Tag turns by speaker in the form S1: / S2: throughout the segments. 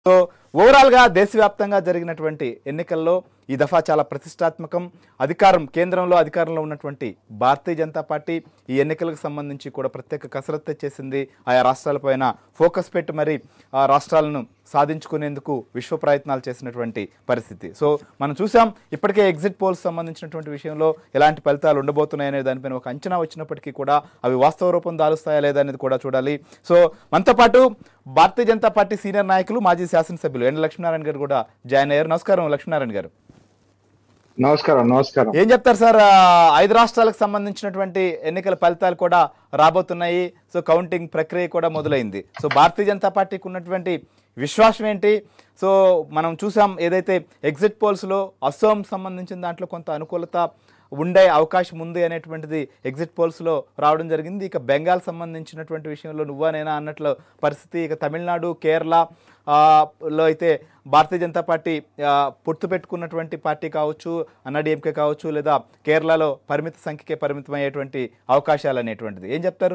S1: So ఓవరాల్గా దేశవ్యాప్తంగా జరిగినటువంటి ఎన్నికల్లో ఈ దఫా చాలా ప్రతిష్టాత్మకం అధికారం కేంద్రంలో అధికారంలో ఉన్నటువంటి భారతీయ జనతా పార్టీ ఈ ఎన్నికలకు సంబంధించి కూడా ప్రత్యేక కసరత్తు చేసింది ఆయా రాష్ట్రాలపైన ఫోకస్ పెట్టి మరి ఆ రాష్ట్రాలను సాధించుకునేందుకు విశ్వ ప్రయత్నాలు చేసినటువంటి పరిస్థితి సో మనం చూసాం ఇప్పటికే ఎగ్జిట్ పోల్స్ సంబంధించినటువంటి విషయంలో ఎలాంటి ఫలితాలు ఉండబోతున్నాయనే దానిపైన ఒక అంచనా వచ్చినప్పటికీ కూడా అవి వాస్తవ రూపం దాలుస్తాయా లేదా అనేది కూడా చూడాలి సో మనతో పాటు భారతీయ జనతా పార్టీ సీనియర్ నాయకులు మాజీ శాసనసభ్యులు ఎండ లక్ష్మీనారాయణ గారు కూడా జాయిన్ అయ్యారు నమస్కారం లక్ష్మీనారాయణ గారు
S2: నమస్కారం నమస్కారం
S1: ఏం చెప్తారు సార్ ఆ, ఐదు రాష్ట్రాలకు సంబంధించినటువంటి ఎన్నికల ఫలితాలు కూడా రాబోతున్నాయి సో కౌంటింగ్ ప్రక్రియ కూడా మొదలైంది సో భారతీయ జనతా పార్టీకి ఉన్నటువంటి విశ్వాసం ఏంటి సో మనం చూసాం ఏదైతే ఎగ్జిట్ పోల్స్లో అస్సాం సంబంధించిన దాంట్లో కొంత అనుకూలత ఉండే అవకాశం ఉంది అనేటువంటిది ఎగ్జిట్ పోల్స్లో రావడం జరిగింది ఇక బెంగాల్ సంబంధించినటువంటి విషయంలో నువ్వా నేనా అన్నట్లు పరిస్థితి ఇక తమిళనాడు కేరళ ఆ, లో అయితే భారతీయ జనతా పార్టీ ఆ, పొత్తు పెట్టుకున్నటువంటి పార్టీ కావచ్చు అన్నాడీఎంకే కావచ్చు లేదా కేరళలో పరిమిత సంఖ్యకే పరిమితం అయ్యేటువంటి అవకాశాలు అనేటువంటిది ఏం చెప్తారు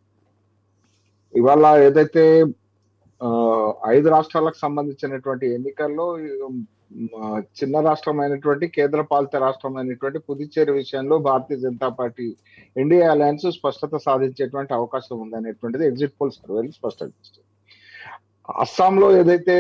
S2: ఇవాళ ఏదైతే ఆ, ఐదు రాష్ట్రాలకు సంబంధించినటువంటి ఎన్నికల్లో ఉమ్, ఆ, చిన్న రాష్ట్రం అయినటువంటి కేంద్ర పాలిత రాష్ట్రం అయినటువంటి పుదుచ్చేరి విషయంలో భారతీయ జనతా పార్టీ ఇండియా అలయన్స్ స్పష్టత సాధించేటువంటి అవకాశం ఉందనేటువంటిది ఎగ్జిట్ పోల్ సర్వేలు స్పష్టం చేస్తుంది అస్సాంలో ఏదైతే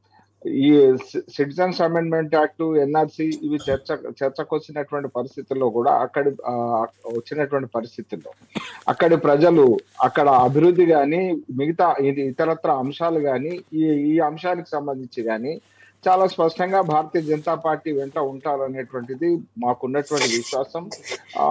S2: ఈ సిటిజన్స్ అమెండ్మెంట్ యాక్ట్ ఎన్ఆర్సి ఇవి చర్చ చర్చకు వచ్చినటువంటి పరిస్థితుల్లో కూడా అక్కడి ఆ, వచ్చినటువంటి పరిస్థితుల్లో అక్కడి ప్రజలు అక్కడ అభివృద్ధి కానీ మిగతా ఇది ఇతరత్ర అంశాలు కానీ ఈ ఈ అంశానికి సంబంధించి కానీ చాలా స్పష్టంగా భారతీయ జనతా పార్టీ వెంట ఉంటారనేటువంటిది మాకున్నటువంటి విశ్వాసం ఆ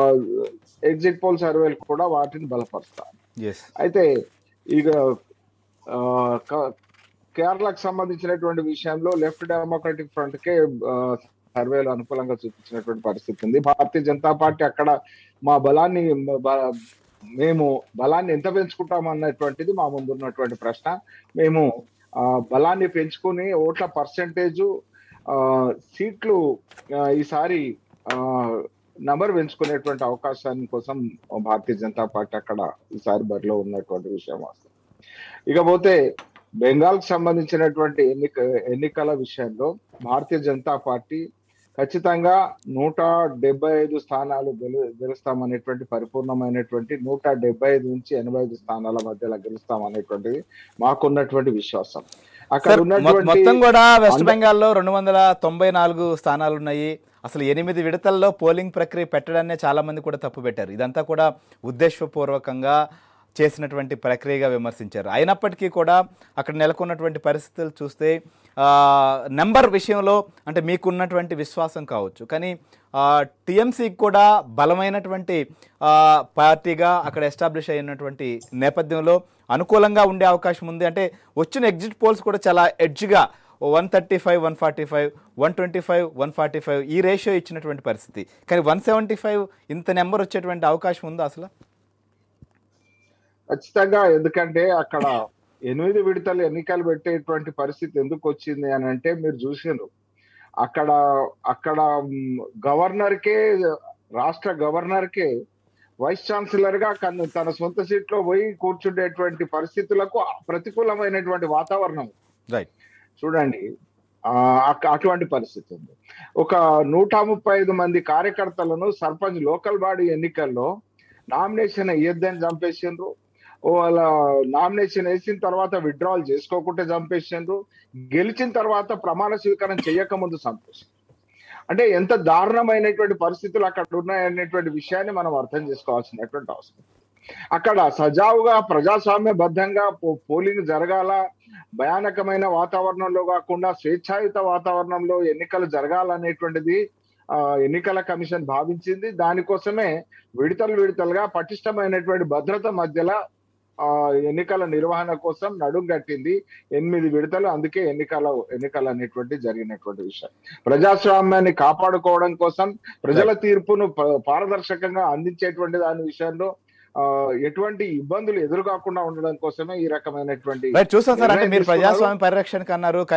S2: ఎగ్జిట్ పోల్ సర్వేలు కూడా వాటిని బలపరుస్తారు
S1: ఎస్
S2: అయితే ఇక ఆ, క- కేరళకు సంబంధించినటువంటి విషయంలో లెఫ్ట్ డెమోక్రటిక్ ఫ్రంట్ కే ఆ, సర్వేలు అనుకూలంగా చూపించినటువంటి పరిస్థితి ఉంది భారతీయ జనతా పార్టీ అక్కడ మా బలాన్ని బ- మేము బలాన్ని ఎంత పెంచుకుంటాం అన్నటువంటిది మా ముందు ఉన్నటువంటి ప్రశ్న మేము ఆ, బలాన్ని పెంచుకుని ఓట్ల పర్సంటేజ్ సీట్లు ఆ, ఈసారి నంబర్ పెంచుకునేటువంటి అవకాశాన్ని కోసం భారతీయ జనతా పార్టీ అక్కడ ఈసారి బరిలో ఉన్నటువంటి విషయం వాస్తవం ఇకపోతే బెంగాల్ కి సంబంధించినటువంటి ఎన్నిక ఎన్నికల విషయంలో భారతీయ జనతా పార్టీ ఖచ్చితంగా నూట డెబ్బై ఐదు స్థానాలు గెలు గెలుస్తామనేటువంటి పరిపూర్ణమైనటువంటి నూట డెబ్బై ఐదు నుంచి ఎనభై ఐదు స్థానాల మధ్యలో గెలుస్తామనేటువంటిది మాకున్నటువంటి విశ్వాసం అక్కడ
S1: సార్ మొ-
S2: ఉన్నటువంటి
S1: మొత్తం కూడా వెస్ట్
S2: అంద-
S1: బెంగాల్లో రెండు వందల తొంభై నాలుగు స్థానాలు ఉన్నాయి అసలు ఎనిమిది విడతల్లో పోలింగ్ ప్రక్రియ పెట్టడాన్నే చాలా మంది కూడా తప్పు పెట్టారు ఇదంతా కూడా ఉద్దేశపూర్వకంగా చేసినటువంటి ప్రక్రియగా విమర్శించారు అయినప్పటికీ కూడా అక్కడ నెలకొన్నటువంటి పరిస్థితులు చూస్తే నెంబర్ విషయంలో అంటే మీకున్నటువంటి విశ్వాసం కావచ్చు కానీ టీఎంసీకి కూడా బలమైనటువంటి ఆ, పార్టీగా అక్కడ ఎస్టాబ్లిష్ అయినటువంటి నేపథ్యంలో అనుకూలంగా ఉండే అవకాశం ఉంది అంటే వచ్చిన ఎగ్జిట్ పోల్స్ కూడా చాలా ఎడ్జ్గా one thirty five one forty five one twenty five one forty five ఈ రేషియో ఇచ్చినటువంటి పరిస్థితి కానీ వన్ సెవెంటీ ఫైవ్ ఇంత నెంబర్ వచ్చేటువంటి అవకాశం ఉందా అసలు
S2: ఖచ్చితంగా ఎందుకంటే అక్కడ ఎనిమిది విడతలు ఎన్నికలు పెట్టేటువంటి పరిస్థితి ఎందుకు వచ్చింది అని అంటే మీరు చూసిండ్రు అక్కడ అక్కడ గవర్నర్ కే రాష్ట్ర గవర్నర్ కే వైస్ ఛాన్సలర్ గా కన్- తన సొంత సీట్ లో పోయి కూర్చుండేటువంటి పరిస్థితులకు ప్రతికూలమైనటువంటి వాతావరణం
S1: రైట్
S2: చూడండి ఆ, అక్క- అటువంటి పరిస్థితి ఉంది ఒక నూట ముప్పై ఐదు మంది కార్యకర్తలను సర్పంచ్ లోకల్ బాడీ ఎన్నికల్లో నామినేషన్ వేయొద్దని చంపేసిండ్రు ఓ వాళ్ళ నామినేషన్ వేసిన తర్వాత విత్డ్రావల్ చేసుకోకుంటే చంపేసిండ్రు గెలిచిన తర్వాత ప్రమాణ స్వీకారం చేయక ముందు చంపేసిండ్రు అంటే ఎంత దారుణమైనటువంటి పరిస్థితులు అక్కడ ఉన్నాయనేటువంటి విషయాన్ని మనం అర్థం చేసుకోవాల్సినటువంటి అవసరం అక్కడ సజావుగా ప్రజాస్వామ్యబద్ధంగా పో- పోలింగ్ జరగాల భయానకమైన వాతావరణంలో కాకుండా స్వేచ్ఛాయుత వాతావరణంలో ఎన్నికలు జరగాలనేటువంటిది ఆ, ఎన్నికల కమిషన్ భావించింది దానికోసమే విడతలు విడతలుగా పటిష్టమైనటువంటి భద్రత మధ్యలో ఆ ఎన్నికల నిర్వహణ కోసం నడుం కట్టింది ఎనిమిది విడతలు అందుకే ఎన్నికల ఎన్నికలు అనేటువంటి జరిగినటువంటి విషయం ప్రజాస్వామ్యాన్ని కాపాడుకోవడం కోసం ప్రజల తీర్పును ప- పారదర్శకంగా అందించేటువంటి దాని విషయంలో ఆ, ఎటువంటి ఇబ్బందులు ఎదురుకాకుండా ఉండడం కోసమే ఈ రకమైనటువంటి
S1: రైట్ చూసాం సార్ అంటే
S2: నిర్ణయం
S1: మీరు
S2: తీసుకున్నారు.
S1: ప్రజాస్వామ్య పరిరక్షణకు అన్నారు కానీ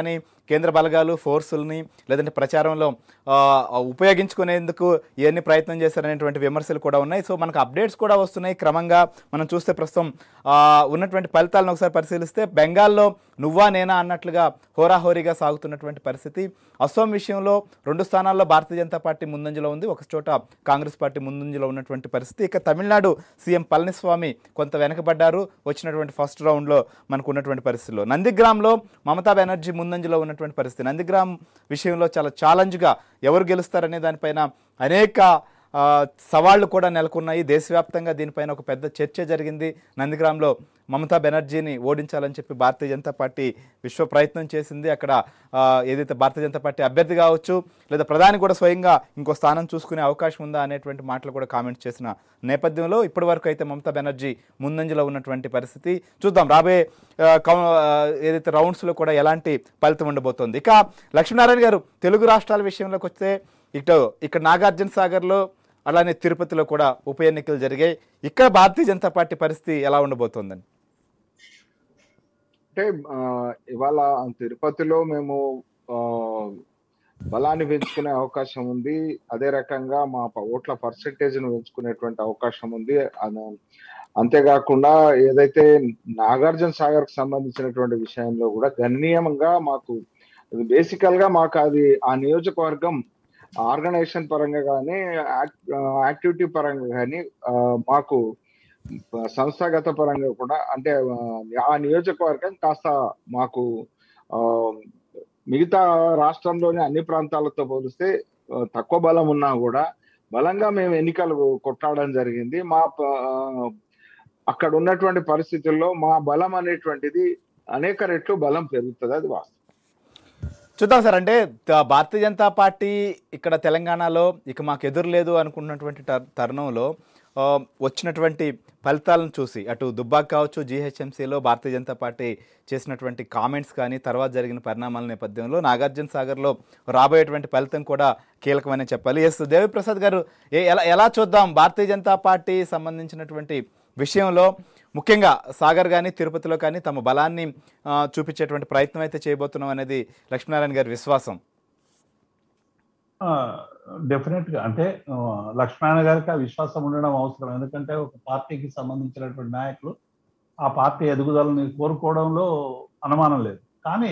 S1: కేంద్ర బలగాలు ఫోర్సుల్ని లేదంటే ప్రచారంలో ఆ, ఉపయోగించుకునేందుకు ఇవన్నీ ప్రయత్నం చేశారనేటువంటి విమర్శలు కూడా ఉన్నాయి సో మనకు అప్డేట్స్ కూడా వస్తున్నాయి క్రమంగా మనం చూస్తే ప్రస్తుతం ఆ, ఉన్నటువంటి ఫలితాలను ఒకసారి పరిశీలిస్తే బెంగాల్లో నువ్వా నేనా అన్నట్లుగా హోరాహోరీగా సాగుతున్నటువంటి పరిస్థితి అస్సాం విషయంలో రెండు స్థానాల్లో భారతీయ జనతా పార్టీ ముందంజలో ఉంది ఒక చోట కాంగ్రెస్ పార్టీ ముందంజలో ఉన్నటువంటి పరిస్థితి ఇక తమిళనాడు సీఎం పళనిస్వామి కొంత వెనకబడ్డారు వచ్చినటువంటి ఫస్ట్ రౌండ్లో మనకు ఉన్నటువంటి పరిస్థితిలో నందిగ్రామ్లో మమతా బెనర్జీ ముందంజలో ఉన్నటువంటి పరిస్థితి నందిగ్రామ్ విషయంలో చాలా ఛాలెంజ్గా ఎవరు గెలుస్తారనే దానిపైన అనేక ఆ, సవాళ్లు కూడా నెలకొన్నాయి దేశవ్యాప్తంగా దీనిపైన ఒక పెద్ద చర్చ జరిగింది నందిగ్రామ్లో మమతా బెనర్జీని ఓడించాలని చెప్పి భారతీయ జనతా పార్టీ విశ్వ ప్రయత్నం చేసింది అక్కడ ఆ, ఏదైతే భారతీయ జనతా పార్టీ అభ్యర్థి కావచ్చు లేదా ప్రధాని కూడా స్వయంగా ఇంకో స్థానం చూసుకునే అవకాశం ఉందా అనేటువంటి మాటలు కూడా కామెంట్ చేసిన నేపథ్యంలో ఇప్పటి వరకు అయితే మమతా బెనర్జీ ముందంజలో ఉన్నటువంటి పరిస్థితి చూద్దాం రాబోయే ఆ, కౌ- ఆ, ఏదైతే రౌండ్స్లో కూడా ఎలాంటి ఫలితం ఉండబోతోంది ఇక లక్ష్మీనారాయణ గారు తెలుగు రాష్ట్రాల విషయంలోకి వస్తే ఇటు ఇక్కడ నాగార్జున సాగర్లో అలానే తిరుపతిలో కూడా ఉప ఎన్నికలు జరిగాయి ఇక్కడ భారతీయ జనతా పార్టీ పరిస్థితి ఎలా ఉండబోతోందని
S2: అంటే ఆ, ఇవాళ తిరుపతిలో మేము ఆ, బలాన్ని పెంచుకునే అవకాశం ఉంది అదే రకంగా మా ప- ఓట్ల పర్సంటేజ్ ను పెంచుకునేటువంటి అవకాశం ఉంది అన- అంతేకాకుండా ఏదైతే నాగార్జున సాగర్ కు సంబంధించినటువంటి విషయంలో కూడా గణనీయంగా మాకు బేసికల్ గా మాకు అది ఆ నియోజకవర్గం ఆర్గనైజేషన్ పరంగా కానీ యాక్టివిటీ పరంగా కానీ మాకు సంస్థాగత పరంగా కూడా అంటే ఆ, ఆ నియోజకవర్గం కాస్త మాకు ఆ, మిగతా రాష్ట్రంలోని అన్ని ప్రాంతాలతో పోలిస్తే ఆ, తక్కువ బలం ఉన్నా కూడా బలంగా మేము ఎన్నికలు కొట్టాడడం జరిగింది మా ప- ఆ, అక్కడ ఉన్నటువంటి పరిస్థితుల్లో మా బలం అనేటువంటిది అనేక రెట్లు బలం పెరుగుతుంది అది వాస్తవం
S1: చూద్దాం సార్ అంటే త- భారతీయ జనతా పార్టీ ఇక్కడ తెలంగాణలో ఇక మాకు ఎదురు లేదు అనుకున్నటువంటి టర్- తరుణంలో ఆ, వచ్చినటువంటి ఫలితాలను చూసి అటు దుబ్బాక్ కావచ్చు జీహెచ్ఎంసీలో భారతీయ జనతా పార్టీ చేసినటువంటి కామెంట్స్ కానీ తర్వాత జరిగిన పరిణామాల నేపథ్యంలో నాగార్జున సాగర్లో రాబోయేటువంటి ఫలితం కూడా కీలకమని చెప్పాలి ఎస్ దేవిప్రసాద్ గారు ఏ- ఎలా ఎలా చూద్దాం భారతీయ జనతా పార్టీ సంబంధించినటువంటి విషయంలో ముఖ్యంగా సాగర్ కానీ తిరుపతిలో కానీ తమ బలాన్ని ఆ, చూపించేటువంటి ప్రయత్నం అయితే చేయబోతున్నాం అనేది లక్ష్మీనారాయణ గారి విశ్వాసం
S3: డెఫినెట్ గా అంటే ఆ, లక్ష్మణ గారికి ఆ విశ్వాసం ఉండడం అవసరం ఎందుకంటే ఒక పార్టీకి సంబంధించినటువంటి నాయకులు ఆ పార్టీ ఎదుగుదలని కోరుకోవడంలో అనుమానం లేదు కానీ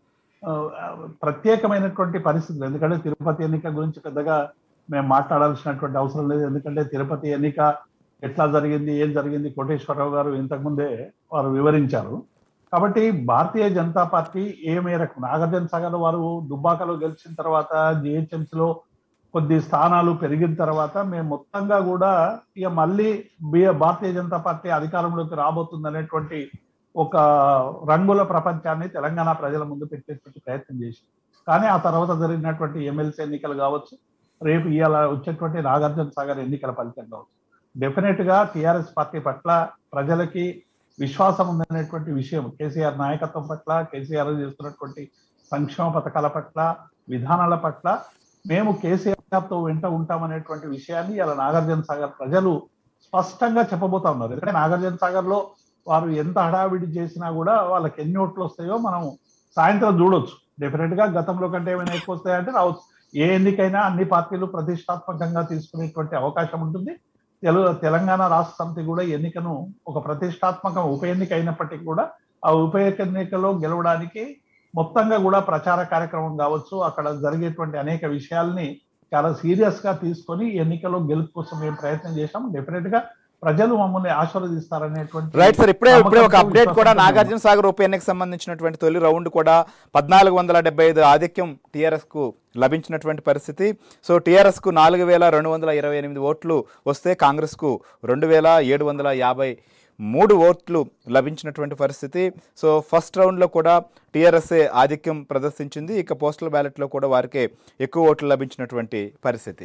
S3: ఆ, ప్రత్యేకమైనటువంటి పరిస్థితులు ఎందుకంటే తిరుపతి ఎన్నిక గురించి పెద్దగా మేము మాట్లాడాల్సినటువంటి అవసరం లేదు ఎందుకంటే తిరుపతి ఎన్నిక ఎట్లా జరిగింది ఏం జరిగింది కోటేశ్వరరావు గారు ఇంతకుముందే వారు వివరించారు కాబట్టి భారతీయ జనతా పార్టీ ఏ మేరకు నాగార్జున సాగర్ వారు దుబ్బాకలో గెలిచిన తర్వాత GHMC లో కొద్ది స్థానాలు పెరిగిన తర్వాత మేము మొత్తంగా కూడా ఇక మళ్ళీ బి- భారతీయ జనతా పార్టీ అధికారంలోకి రాబోతుంది అనేటువంటి ఒక రంగుల ప్రపంచాన్ని తెలంగాణ ప్రజల ముందు పెట్టేటువంటి ప్రయత్నం చేసి కానీ ఆ తర్వాత జరిగినటువంటి ఎమ్మెల్సీ ఎన్నికలు కావచ్చు రేపు ఇవాళ వచ్చేటువంటి నాగార్జున సాగర్ ఎన్నికల ఫలితం కావచ్చు డెఫినెట్ గా టిఆర్ఎస్ పార్టీ పట్ల ప్రజలకి విశ్వాసం ఉందనేటువంటి విషయం కేసీఆర్ నాయకత్వం పట్ల కేసీఆర్ చేస్తున్నటువంటి సంక్షేమ పథకాల పట్ల విధానాల పట్ల మేము కేసీఆర్ తో వెంట ఉంటామనేటువంటి విషయాన్ని ఇలా నాగార్జున సాగర్ ప్రజలు స్పష్టంగా చెప్పబోతా ఉన్నారు ఎందుకంటే నాగార్జున సాగర్ లో వారు ఎంత హడావిడి చేసినా కూడా వాళ్ళకి ఎన్ని ఓట్లు వస్తాయో మనం సాయంత్రం చూడొచ్చు డెఫినెట్ గా గతంలో కంటే ఏమైనా ఎక్కువ వస్తాయంటే రావచ్చు ఏ ఎన్నికైనా అన్ని పార్టీలు ప్రతిష్టాత్మకంగా తీసుకునేటువంటి అవకాశం ఉంటుంది తెలు తెలంగాణ రాష్ట్ర సమితి కూడా ఈ ఎన్నికను ఒక ప్రతిష్టాత్మక ఉప ఎన్నిక అయినప్పటికీ కూడా ఆ ఉప ఎన్నికలో గెలవడానికి మొత్తంగా కూడా ప్రచార కార్యక్రమం కావచ్చు అక్కడ జరిగేటువంటి అనేక విషయాల్ని చాలా సీరియస్ గా తీసుకొని ఈ ఎన్నికలో గెలుపు కోసం మేము ప్రయత్నం చేశాం డెఫినెట్ గా ప్రజలు మమ్మల్ని ఆశీర్వదిస్తారనేటువంటి
S1: రైట్ సార్ ఇప్పుడే ఇప్పుడే ఒక
S3: నమ్మకంతో,
S1: అప్డేట్ కూడా
S3: విశ్వాసంతో
S1: నాగార్జున సాగర్ ఉప ఎన్నికకు సంబంధించినటువంటి తొలి రౌండ్ కూడా పద్నాలుగు వందల డెబ్బై ఐదు ఆధిక్యం టీఆర్ఎస్ కు లభించినటువంటి పరిస్థితి సో టీఆర్ఎస్ కు నాలుగు వేల రెండు వందల ఇరవై ఎనిమిది ఓట్లు వస్తే కాంగ్రెస్ కు రెండు వేల ఏడు వందల యాభై మూడు ఓట్లు లభించినటువంటి పరిస్థితి సో ఫస్ట్ రౌండ్లో కూడా టీఆర్ఎస్ఏ ఆధిక్యం ప్రదర్శించింది ఇక పోస్టల్ బ్యాలెట్లో కూడా వారికే ఎక్కువ ఓట్లు లభించినటువంటి పరిస్థితి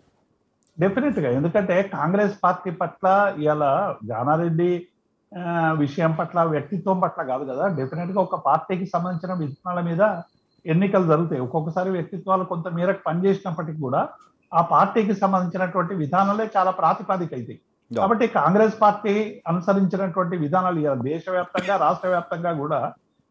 S3: డెఫినెట్ గా ఎందుకంటే కాంగ్రెస్ పార్టీ పట్ల ఇవాళ జానారెడ్డి ఆ, విషయం పట్ల వ్యక్తిత్వం పట్ల కాదు కదా డెఫినెట్ గా ఒక పార్టీకి సంబంధించిన విధానాల మీద ఎన్నికలు జరుగుతాయి ఒక్కొక్కసారి వ్యక్తిత్వాలు కొంత మేరకు పనిచేసినప్పటికీ కూడా ఆ పార్టీకి సంబంధించినటువంటి విధానాలే చాలా ప్రాతిపదిక అవుతాయి కాబట్టి కాంగ్రెస్ పార్టీ అనుసరించినటువంటి విధానాలు ఇవాళ దేశవ్యాప్తంగా రాష్ట్ర వ్యాప్తంగా కూడా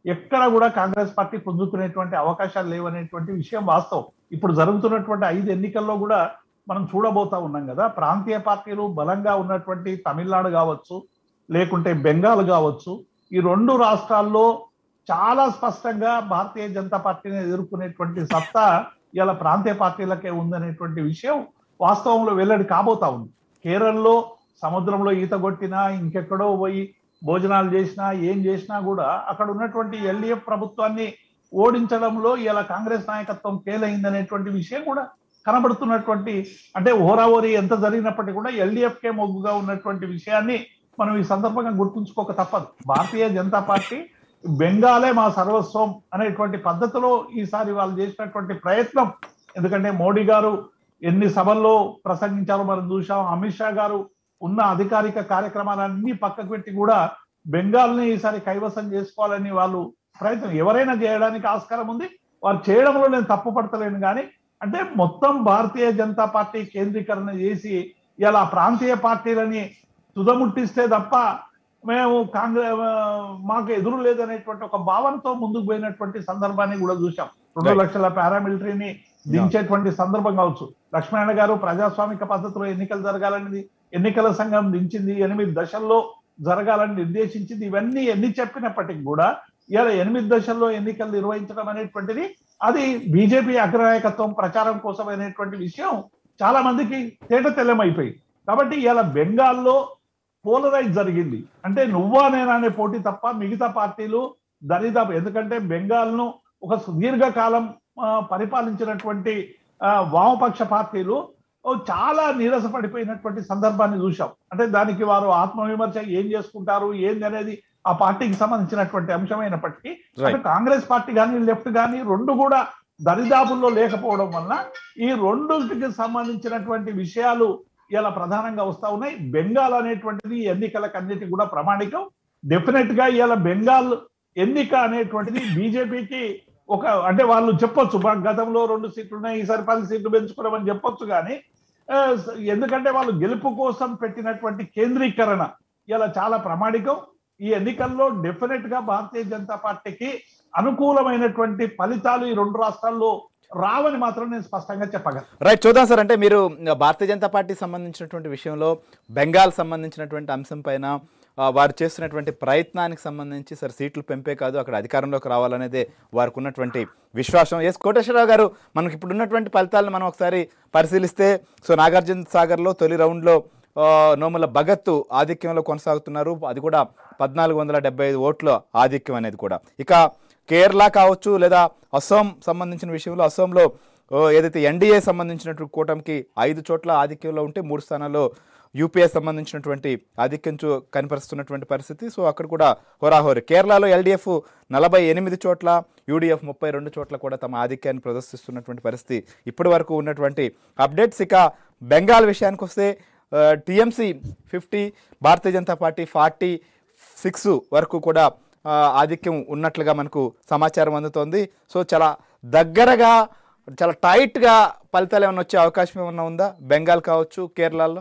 S3: ఎక్కడ కూడా కాంగ్రెస్ పార్టీ పుంజుకునేటువంటి అవకాశాలు లేవనేటువంటి విషయం వాస్తవం ఇప్పుడు జరుగుతున్నటువంటి ఐదు ఎన్నికల్లో కూడా మనం చూడబోతా ఉన్నాం కదా ప్రాంతీయ పార్టీలు బలంగా ఉన్నటువంటి తమిళనాడు కావచ్చు లేకుంటే బెంగాల్ కావచ్చు ఈ రెండు రాష్ట్రాల్లో చాలా స్పష్టంగా భారతీయ జనతా పార్టీని ఎదుర్కొనేటువంటి సత్తా ఇలా ప్రాంతీయ పార్టీలకే ఉందనేటువంటి విషయం వాస్తవంలో వెల్లడి కాబోతా ఉంది కేరళలో సముద్రంలో ఈత కొట్టినా ఇంకెక్కడో పోయి భోజనాలు చేసినా ఏం చేసినా కూడా అక్కడ ఉన్నటువంటి ఎల్డీఎఫ్ ప్రభుత్వాన్ని ఓడించడంలో ఇలా కాంగ్రెస్ నాయకత్వం ఫెయిల్ విషయం కూడా కనబడుతున్నటువంటి అంటే ఓరాఓరి ఎంత జరిగినప్పటికీ కూడా ఎల్డీఎఫ్ కే మొగ్గుగా ఉన్నటువంటి విషయాన్ని మనం ఈ సందర్భంగా గుర్తుంచుకోక తప్పదు భారతీయ జనతా పార్టీ బెంగాలే మా సర్వస్వం అనేటువంటి పద్ధతిలో ఈసారి వాళ్ళు చేసినటువంటి ప్రయత్నం ఎందుకంటే మోడీ గారు ఎన్ని సభల్లో ప్రసంగించారో మనం చూసాం అమిత్ షా గారు ఉన్న అధికారిక కార్యక్రమాలన్నీ పక్కకు పెట్టి కూడా బెంగాల్ని ఈసారి కైవసం చేసుకోవాలని వాళ్ళు ప్రయత్నం ఎవరైనా చేయడానికి ఆస్కారం ఉంది వారు చేయడంలో నేను తప్పు పడతలేను కానీ అంటే మొత్తం భారతీయ జనతా పార్టీ కేంద్రీకరణ చేసి ఇలా ప్రాంతీయ పార్టీలని తుదముట్టిస్తే తప్ప మేము కాంగ్రెస్ మాకు ఎదురు లేదనేటువంటి ఒక భావనతో ముందుకు పోయినటువంటి సందర్భాన్ని కూడా చూసాం రెండు
S1: Right.
S3: లక్షల పారామిలిటరీని దించేటువంటి సందర్భం కావచ్చు లక్ష్మణ గారు ప్రజాస్వామిక పద్ధతిలో ఎన్నికలు జరగాలనేది ఎన్నికల సంఘం దించింది ఎనిమిది దశల్లో జరగాలని నిర్దేశించింది ఇవన్నీ ఎన్ని చెప్పినప్పటికీ కూడా ఇలా ఎనిమిది దశల్లో ఎన్నికలు నిర్వహించడం అనేటువంటిది అది బీజేపీ అగ్రనాయకత్వం ప్రచారం కోసం అనేటువంటి విషయం చాలా మందికి తేట తెల్లమైపోయింది కాబట్టి ఇలా బెంగాల్లో పోలరైజ్ జరిగింది అంటే నువ్వా నేనా అనే పోటీ తప్ప మిగతా పార్టీలు దరిదాపు ఎందుకంటే బెంగాల్ను ఒక సుదీర్ఘకాలం ఆ, పరిపాలించినటువంటి ఆ, వామపక్ష పార్టీలు ఓ చాలా నీరసపడిపోయినటువంటి సందర్భాన్ని చూశాం అంటే దానికి వారు ఆత్మవిమర్శ ఏం చేసుకుంటారు ఏంది అనేది ఆ పార్టీకి సంబంధించినటువంటి అంశమైనప్పటికీ అంటే కాంగ్రెస్ పార్టీ కానీ లెఫ్ట్ కానీ రెండు కూడా దరిదాపుల్లో లేకపోవడం వల్ల ఈ రెండుకి సంబంధించినటువంటి విషయాలు ఇలా ప్రధానంగా వస్తా ఉన్నాయి బెంగాల్ అనేటువంటిది ఎన్నికలకు అన్నిటి కూడా ప్రామాణికం డెఫినెట్ గా ఇలా బెంగాల్ ఎన్నిక అనేటువంటిది బీజేపీకి ఒక అంటే వాళ్ళు చెప్పొచ్చు "మా గతంలో రెండు సీట్లు ఉన్నాయి ఈసారి పది సీట్లు పెంచుకోవడం చెప్పొచ్చు కానీ ఆ, ఎందుకంటే వాళ్ళు గెలుపు కోసం పెట్టినటువంటి కేంద్రీకరణ ఇలా చాలా ప్రామాణికం ఈ ఎన్నికల్లో డెఫినెట్ గా భారతీయ జనతా పార్టీకి అనుకూలమైనటువంటి ఫలితాలు ఈ రెండు రాష్ట్రాల్లో రావని మాత్రం నేను స్పష్టంగా చెప్పగలను
S1: రైట్ చూద్దాం సార్ అంటే మీరు భారతీయ జనతా పార్టీ సంబంధించినటువంటి విషయంలో బెంగాల్ సంబంధించినటువంటి అంశం పైన ఆ, వారు చేస్తున్నటువంటి ప్రయత్నానికి సంబంధించి సార్ సీట్లు పెంపే కాదు అక్కడ అధికారంలోకి రావాలనేదే వారికి ఉన్నటువంటి విశ్వాసం ఎస్ కోటేశ్వరరావు గారు మనకి ఇప్పుడు ఉన్నటువంటి ఫలితాలను మనం ఒకసారి పరిశీలిస్తే సో నాగార్జున సాగర్లో తొలి రౌండ్లో ఆ, నోముల భగత్ ఆధిక్యంలో కొనసాగుతున్నారు అది కూడా పద్నాలుగు వందల డెబ్బై ఐదు ఓట్ల ఆధిక్యం అనేది కూడా ఇక కేరళ కావచ్చు లేదా అస్సాం సంబంధించిన విషయంలో అస్సాంలో ఓ, ఏదైతే ఎన్డీఏ సంబంధించినటువంటి కూటమికి ఐదు చోట్ల ఆధిక్యంలో ఉంటే మూడు స్థానాల్లో యూపీఏ సంబంధించినటువంటి ఆధిక్యం చూ కనిపరుస్తున్నటువంటి పరిస్థితి సో అక్కడ కూడా హోరాహోరి కేరళలో ఎల్డీఎఫ్ నలభై ఎనిమిది చోట్ల యూడీఎఫ్ ముప్పై రెండు చోట్ల కూడా తమ ఆధిక్యాన్ని ప్రదర్శిస్తున్నటువంటి పరిస్థితి ఇప్పటి వరకు ఉన్నటువంటి అప్డేట్స్ ఇక బెంగాల్ విషయానికి వస్తే TMC fifty Bharatiya Janata Party forty six వరకు కూడా ఆ, ఆధిక్యం ఉన్నట్లుగా మనకు సమాచారం అందుతోంది సో చాలా దగ్గరగా చాలా టైట్గా ఫలితాలు ఏమైనా వచ్చే అవకాశం ఏమన్నా ఉందా బెంగాల్ కావచ్చు కేరళలో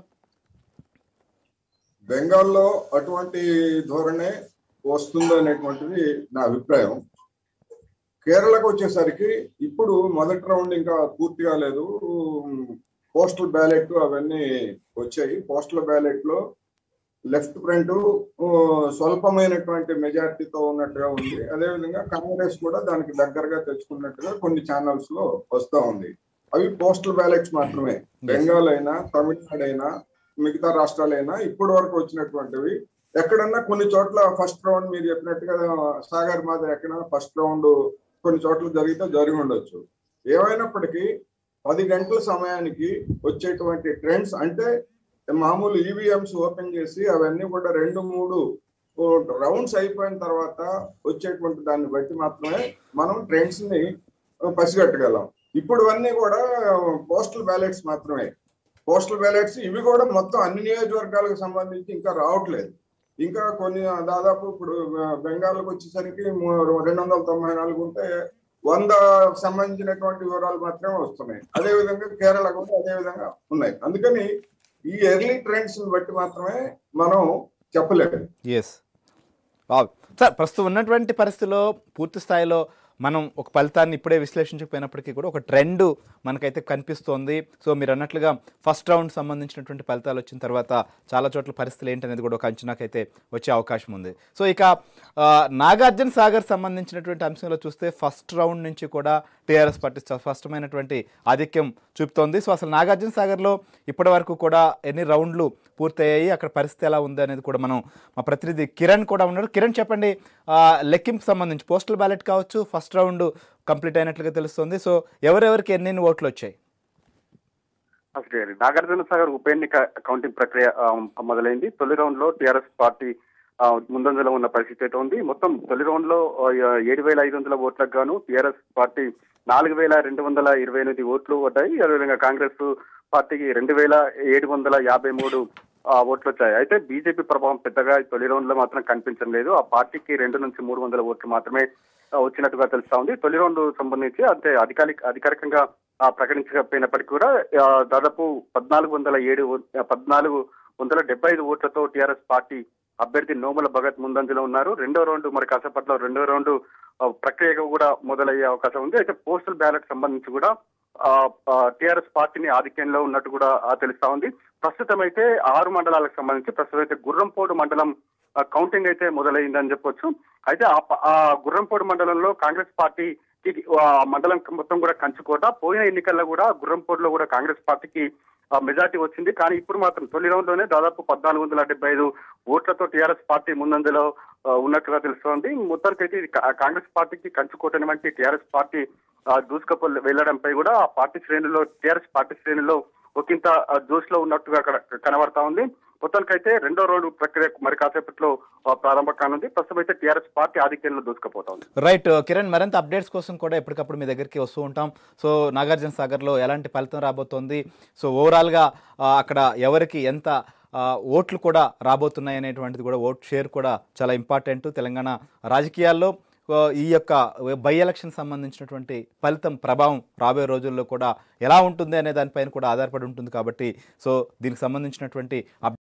S4: బెంగాల్లో అటువంటి ధోరణే వస్తుంది అనేటువంటిది నా అభిప్రాయం కేరళకు వచ్చేసరికి ఇప్పుడు మొదటి రౌండ్ ఇంకా పూర్తి కాలేదు పోస్టల్ బ్యాలెట్ అవన్నీ వచ్చాయి పోస్టల్ బ్యాలెట్ లో లెఫ్ట్ ఫ్రంట్ స్వల్పమైనటువంటి మెజారిటీతో ఉన్నట్టుగా ఉంది అదేవిధంగా కాంగ్రెస్ కూడా దానికి దగ్గరగా తెచ్చుకున్నట్టుగా కొన్ని ఛానల్స్ లో వస్తా ఉంది అవి పోస్టల్ బ్యాలెట్స్ మాత్రమే బెంగాల్ అయినా తమిళనాడు అయినా మిగతా రాష్ట్రాలైనా ఇప్పటి వరకు వచ్చినటువంటివి ఎక్కడన్నా కొన్ని చోట్ల ఫస్ట్ రౌండ్ మీరు చెప్పినట్టుగా సాగర్ మాదిరి ఎక్కడైనా ఫస్ట్ రౌండ్ కొన్ని చోట్ల జరిగితే జరిగి ఉండొచ్చు ఏమైనప్పటికీ పది గంటల సమయానికి వచ్చేటువంటి ట్రెండ్స్ అంటే మామూలు ఈవీఎంస్ ఓపెన్ చేసి అవన్నీ కూడా రెండు మూడు రౌండ్స్ అయిపోయిన తర్వాత వచ్చేటువంటి దాన్ని బట్టి మాత్రమే మనం ట్రెండ్స్ ని పసిగట్టగలం ఇప్పుడు అన్నీ కూడా పోస్టల్ బ్యాలెట్స్ మాత్రమే పోస్టల్ బ్యాలెట్స్ ఇవి కూడా మొత్తం అన్ని నియోజకవర్గాలకు సంబంధించి ఇంకా రావట్లేదు ఇంకా కొన్ని దాదాపు ఇప్పుడు బెంగాల్కి వచ్చేసరికి ము- రెండు వందల తొంభై నాలుగు ఉంటే వంద సంబంధించినటువంటి వివరాలు మాత్రమే వస్తున్నాయి అదే విధంగా కేరళ కూడా అదే విధంగా ఉన్నాయి అందుకని ఈ ఎర్లీ ట్రెండ్స్ బట్టి మాత్రమే మనం చెప్పలేము
S1: ఎస్ సార్ ప్రస్తుతం ఉన్నటువంటి పరిస్థితిలో పూర్తి స్థాయిలో మనం ఒక ఫలితాన్ని ఇప్పుడే విశ్లేషించకపోయినప్పటికీ కూడా ఒక ట్రెండ్ మనకైతే కనిపిస్తోంది సో మీరు అన్నట్లుగా ఫస్ట్ రౌండ్ సంబంధించినటువంటి ఫలితాలు వచ్చిన తర్వాత చాలా చోట్ల పరిస్థితులు ఏంటనేది కూడా ఒక అంచనాకైతే వచ్చే అవకాశం ఉంది సో ఇక ఆ, నాగార్జున సాగర్ సంబంధించినటువంటి అంశంలో చూస్తే ఫస్ట్ రౌండ్ నుంచి కూడా టీఆర్ఎస్ పార్టీ స్ప- స్పష్టమైనటువంటి ఆధిక్యం చూపుతోంది సో అసలు నాగార్జున సాగర్లో ఇప్పటి వరకు కూడా ఎన్ని రౌండ్లు పూర్తయ్యాయి అక్కడ పరిస్థితి ఎలా ఉంది అనేది కూడా మనం మా ప్రతినిధి కిరణ్ కూడా ఉన్నారు కిరణ్ చెప్పండి ఆ, లెక్కింపు సంబంధించి పోస్టల్ బ్యాలెట్ కావచ్చు ఫస్ట్ రౌండ్ కంప్లీట్ అయినట్లుగా తెలుస్తుంది సో ఎవరెవరికి ఎన్నెన్ని ఓట్లు వచ్చాయి
S5: అసలు నాగార్జున సాగర్ ఉప ఎన్నిక కౌంటింగ్ ప్రక్రియ ఆ, మొదలైంది తొలి రౌండ్ లో టీఆర్ఎస్ పార్టీ ఆ, ముందంజలో ఉన్న పరిస్థితి అయితే ఉంది మొత్తం తొలి రౌండ్ లో ఏడు వేల ఐదు వందల ఓట్లకు గాను టీఆర్ఎస్ పార్టీ నాలుగు వేల రెండు వందల ఇరవై ఎనిమిది ఓట్లు పడ్డాయి అదేవిధంగా కాంగ్రెస్ పార్టీకి రెండు వేల ఏడు వందల యాభై మూడు ఆ, ఓట్లు వచ్చాయి అయితే బీజేపీ ప్రభావం పెద్దగా ఈ తొలి రౌండ్ లో మాత్రం కనిపించడం లేదు ఆ పార్టీకి రెండు నుంచి మూడు వందల ఓట్లు మాత్రమే ఆ, వచ్చినట్టుగా తెలుస్తా ఉంది తొలి రౌండ్ సంబంధించి అంటే అధికారిక అధికారికంగా ఆ, ప్రకటించకపోయినప్పటికీ కూడా ఆ, దాదాపు పద్నాలుగు వందల ఏడు ఓ- పద్నాలుగు వందల డెబ్బై ఐదు ఓట్లతో టీఆర్ఎస్ పార్టీ అభ్యర్థి నోముల భగత్ ముందంజలో ఉన్నారు రెండో రౌండ్ మరి కాసేపట్లో రెండో రౌండ్ ఆ, ప్రక్రియ కూడా మొదలయ్యే అవకాశం ఉంది అయితే పోస్టల్ బ్యాలెట్ సంబంధించి కూడా టిఆర్ఎస్ పార్టీని ఆధిక్యంలో ఉన్నట్టు కూడా ఆ, తెలుస్తా ఉంది ప్రస్తుతం అయితే ఆరు మండలాలకు సంబంధించి ప్రస్తుతం అయితే గుర్రంపోడు మండలం ఆ, కౌంటింగ్ అయితే మొదలైందని చెప్పొచ్చు అయితే ఆ ప- ఆ గుర్రంపోడు మండలంలో కాంగ్రెస్ పార్టీ ఆ మండలం మొత్తం కూడా కంచుకోట పోయిన ఎన్నికల్లో కూడా గుర్రంపోడులో కూడా కాంగ్రెస్ పార్టీకి ఆ, మెజార్టీ వచ్చింది కానీ ఇప్పుడు మాత్రం తొలి రౌండ్ లోనే దాదాపు పద్నాలుగు వందల డెబ్బై ఐదు ఓట్లతో టీఆర్ఎస్ పార్టీ ముందంజలో ఆ, ఉన్నట్టుగా తెలుస్తోంది మొత్తానికి అయితే ఇది కా- కాంగ్రెస్ పార్టీకి కంచుకోటని వంటి టీఆర్ఎస్ పార్టీ ఆ, దూసుకపో వెళ్ళడంపై కూడా ఆ పార్టీ శ్రేణుల్లో టీఆర్ఎస్ పార్టీ శ్రేణుల్లో ఒకంత జోష్ లో ఉన్నట్టుగా అక్కడ కనబడతా ఉంది మొత్తానికైతే రెండో రౌండ్ ప్రక్రియ మరి కాసేపట్లో ఆ, ప్రారంభం కానుంది ప్రస్తుతం అయితే టీఆర్ఎస్ పార్టీ ఆధిక్యంలో దూసుకుపోతా ఉంది
S1: రైట్ కిరణ్ మరింత అప్డేట్స్ కోసం కూడా ఎప్పటికప్పుడు మీ దగ్గరికి వస్తూ ఉంటాం సో నాగార్జున సాగర్లో ఎలాంటి ఫలితం రాబోతోంది సో ఓవరాల్గా ఆ, అక్కడ ఎవరికి ఎంత ఆ, ఓట్లు కూడా రాబోతున్నాయి అనేటువంటిది కూడా ఓట్ షేర్ కూడా చాలా ఇంపార్టెంట్ తెలంగాణ రాజకీయాల్లో ఆ, ఈ యొక్క బై ఎలక్షన్ సంబంధించినటువంటి ఫలితం ప్రభావం రాబోయే రోజుల్లో కూడా ఎలా ఉంటుంది అనే దానిపైన కూడా ఆధారపడి ఉంటుంది కాబట్టి సో దీనికి సంబంధించినటువంటి అప్